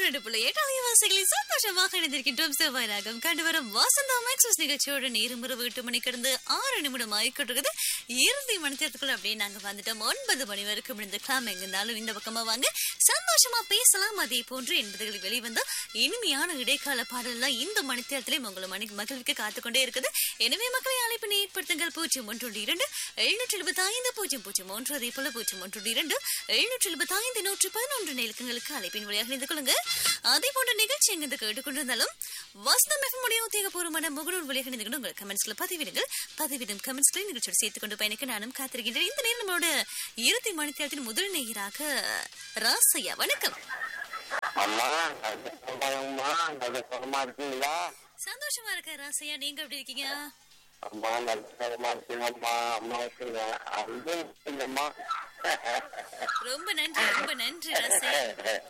இரண்டு புள்ளி எட்டு அலைவாசிகளில் சந்தோஷமாக இணைந்திருக்கின்றோம் செவ்வாய் ராகம் கண்டு வரும் வசந்தா மேக்ஸஸ் நிகழ்ச்சியோட நேரம் இரவு எட்டு மணி கடந்து ஆறு நிமிடம் ஆயிக்கிட்டு இறுதி மணித்திரத்துக்குள்ள அப்படியே நாங்க வந்துட்டோம் ஒன்பது மணி வரைக்கும் இருந்துக்கலாம் எங்க இருந்தாலும் இந்த பக்கமா வாங்க சந்தோஷமா பேசலாம் அதே போன்று என்பதுகள் வெளிவந்த இனிமையான இடைக்கால பாடல்லாம் இந்த மணித்திரத்திலே உங்களை மணி மகிழ்விக்க காத்துக்கொண்டே இருக்குது எனவே மக்களை அழைப்பினை ஏற்படுத்துங்கள் பூஜ்ஜியம் ஒன்று இரண்டு எழுநூற்றி எழுபத்தி ஐந்து பூஜ்ஜியம் பூஜ்ஜியம் ஒன்று அதே போல பூஜ்ஜியம் ஒன்று இரண்டு எழுநூற்றி எழுபத்தி ஐந்து நூற்று பதினொன்று நெருக்கங்களுக்கு அழைப்பின் வழியாக இணைந்து கொள்ளுங்க அதே போன்ற நிகழ்ச்சி எங்கு கேட்டுக்கொண்டிருந்தாலும் வசந்தம் எஃப்எம் உடைய உத்தியோகபூர்வமான முகநூல் வழியாக இணைந்து கொண்டு உங்கள் கமெண்ட்ஸ்ல பதிவிடுங்கள் பதிவிடும் கமெண்ட்ஸ்களை நிகழ்ச்சியோடு சேர்த்துக் கொண்டு பயணிக்க நானும் காத்திருக்கின்றேன் இந்த நேரம் நம்மளோட இறுதி மணித்தியாலத்தின் முதல் நேயராக ராசையா வணக்கம் அம்மா அது சொல்றாங்கம்மா அது சுகமா இருக்கீங்களா சந்தோஷமா இருக்க ராசையா நீங்க எப்படி இருக்கீங்க அம்மா நல்ல சுகமா இருக்கீங்கம்மா அம்மா இருக்கீங்க அது இல்லம்மா ரொம்ப நன்றி ரொம்ப நன்றி ராசையா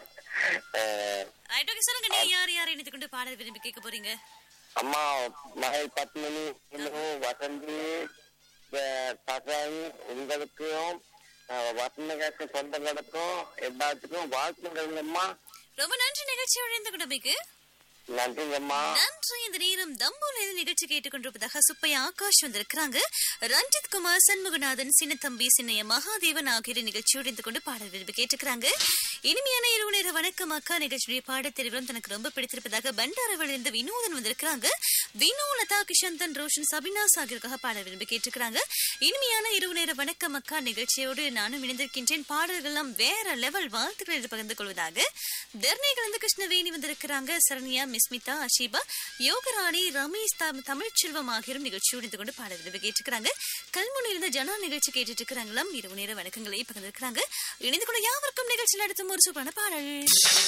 ரைட் ஓகே சொல்லுங்க நீங்க யார் யார் இணைத்து கொண்டு பாடல் விரும்பி கேட்க போறீங்க அம்மா மகள் பத்மினி இன்னும் வசந்தி தகவல் உங்களுக்கும் வசந்தகத்து சொந்தங்களுக்கும் எல்லாத்துக்கும் வாழ்த்துங்கள்ங்கம்மா ரொம்ப நன்றி நிகழ்ச்சியோட இணைந்து கொண்டமைக்கு நன்றிங்கம்மா நன்றி இந்த நேரம் தம்போல இது நிகழ்ச்சி கேட்டுக்கொண்டிருப்பதாக சுப்பையா ஆகாஷ் வந்திருக்கிறாங்க ரஞ்சித் குமார் சண்முகநாதன் சின்னத்தம்பி சின்னைய மகாதேவன் ஆகியோர் நிகழ்ச்சியோடு இருந்து கொண்டு பாடல் விரும்பி கேட்டுக்கிறாங்க இனிமையான இரவு நேர வணக்கம் அக்கா நிகழ்ச்சியுடைய பாடத்தெரிவிலும் தனக்கு ரொம்ப பிடித்திருப்பதாக பண்டாரவள் இருந்து வினோதன் வந்திருக்கிறாங்க வினோ லதா கிஷந்தன் ரோஷன் சபினாஸ் ஆகியோருக்காக பாடல் விரும்பி கேட்டுக்கிறாங்க இனிமையான இரவு நேர வணக்கம் அக்கா நிகழ்ச்சியோடு நானும் இணைந்திருக்கின்றேன் பாடல்கள்லாம் வேற லெவல் வாழ்த்துக்கள் என்று பகிர்ந்து கொள்வதாக தர்ணேகலந்து கிருஷ்ணவேணி வந்திருக்கிறாங்க சரண்யா மிஸ்மிதா அஷீபா யோகராணி ரமேஷ் தாம் தமிழ்ச்செல்வம் ஆகியோரும் நிகழ்ச்சியோடு இருந்து கொண்டு பாடல் விரும்பி கேட்டுக்கிறாங்க கல்முனையில் இருந்த ஜனா நிகழ்ச்சி கேட்டுட்டு இருக்கிறாங்களாம் இரவு நேர வணக்கங்களை பகிர்ந்திருக்கிறாங்க இணைந்து கொண்டு யாவருக்கும் நிகழ்ச்சியில் அடுத்தும் ஒரு சூப்பரான பாடல்